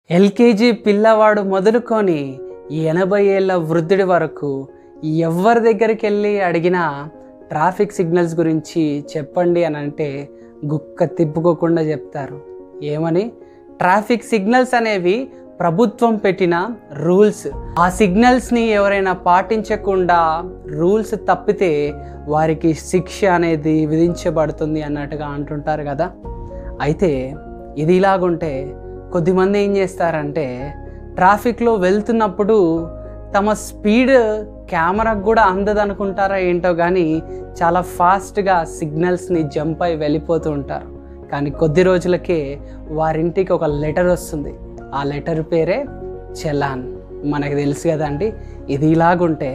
LKG పిల్లవాడు మొదలుకొని ఎనభై ఏళ్ళ వృద్ధుడి వరకు ఎవరి దగ్గరికి వెళ్ళి అడిగినా ట్రాఫిక్ సిగ్నల్స్ గురించి చెప్పండి అని అంటే గుక్క తిప్పుకోకుండా చెప్తారు ఏమని ట్రాఫిక్ సిగ్నల్స్ అనేవి ప్రభుత్వం పెట్టిన రూల్స్ ఆ సిగ్నల్స్ని ఎవరైనా పాటించకుండా రూల్స్ తప్పితే వారికి శిక్ష అనేది విధించబడుతుంది అన్నట్టుగా అంటుంటారు కదా అయితే ఇది ఇలాగుంటే కొద్దిమంది ఏం చేస్తారంటే ట్రాఫిక్లో వెళ్తున్నప్పుడు తమ స్పీడ్ కెమెరాకు కూడా అందదనుకుంటారా ఏంటో కానీ చాలా ఫాస్ట్గా సిగ్నల్స్ని జంప్ అయి వెళ్ళిపోతూ ఉంటారు కానీ కొద్ది రోజులకే వారింటికి ఒక లెటర్ వస్తుంది ఆ లెటర్ పేరే చలాన్ మనకు తెలుసు కదండి ఇది ఇలాగుంటే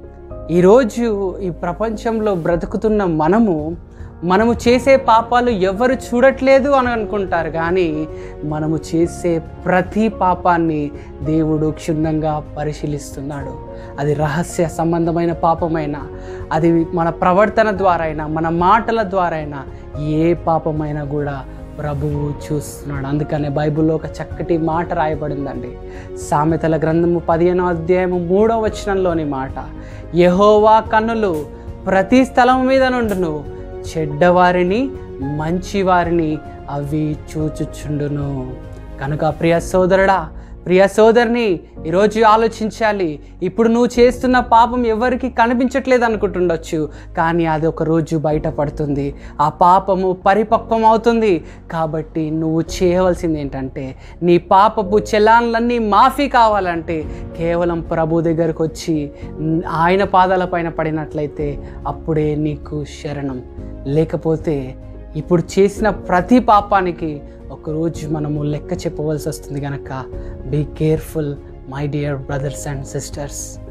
ఈరోజు ఈ ప్రపంచంలో బ్రతుకుతున్న మనము మనము చేసే పాపాలు ఎవరు చూడట్లేదు అని అనుకుంటారు కానీ మనము చేసే ప్రతి పాపాన్ని దేవుడు క్షుణ్ణంగా పరిశీలిస్తున్నాడు అది రహస్య సంబంధమైన పాపమైనా అది మన ప్రవర్తన ద్వారా అయినా మన మాటల ద్వారా అయినా ఏ పాపమైనా కూడా ప్రభువు చూస్తున్నాడు అందుకనే బైబిల్లో ఒక చక్కటి మాట రాయబడిందండి సామెతల గ్రంథము పదిహేనో అధ్యాయము మూడో వచనంలోని మాట యహోవా కన్నులు ప్రతి స్థలం మీద నుండును చెడ్డవారిని మంచివారిని అవి చూచుచుండును కనుక ప్రియ సోదరుడా ప్రియ సోదరిని ఈరోజు ఆలోచించాలి ఇప్పుడు నువ్వు చేస్తున్న పాపం ఎవరికి కనిపించట్లేదు అనుకుంటుండొచ్చు కానీ అది ఒక రోజు బయటపడుతుంది ఆ పాపము పరిపక్వం అవుతుంది కాబట్టి నువ్వు చేయవలసింది ఏంటంటే నీ పాపపు చలాన్లన్నీ మాఫీ కావాలంటే కేవలం ప్రభు దగ్గరకు వచ్చి ఆయన పాదాల పైన పడినట్లయితే అప్పుడే నీకు శరణం లేకపోతే ఇప్పుడు చేసిన ప్రతి పాపానికి ఒకరోజు మనము లెక్క చెప్పవలసి వస్తుంది కనుక be careful my dear brothers and sisters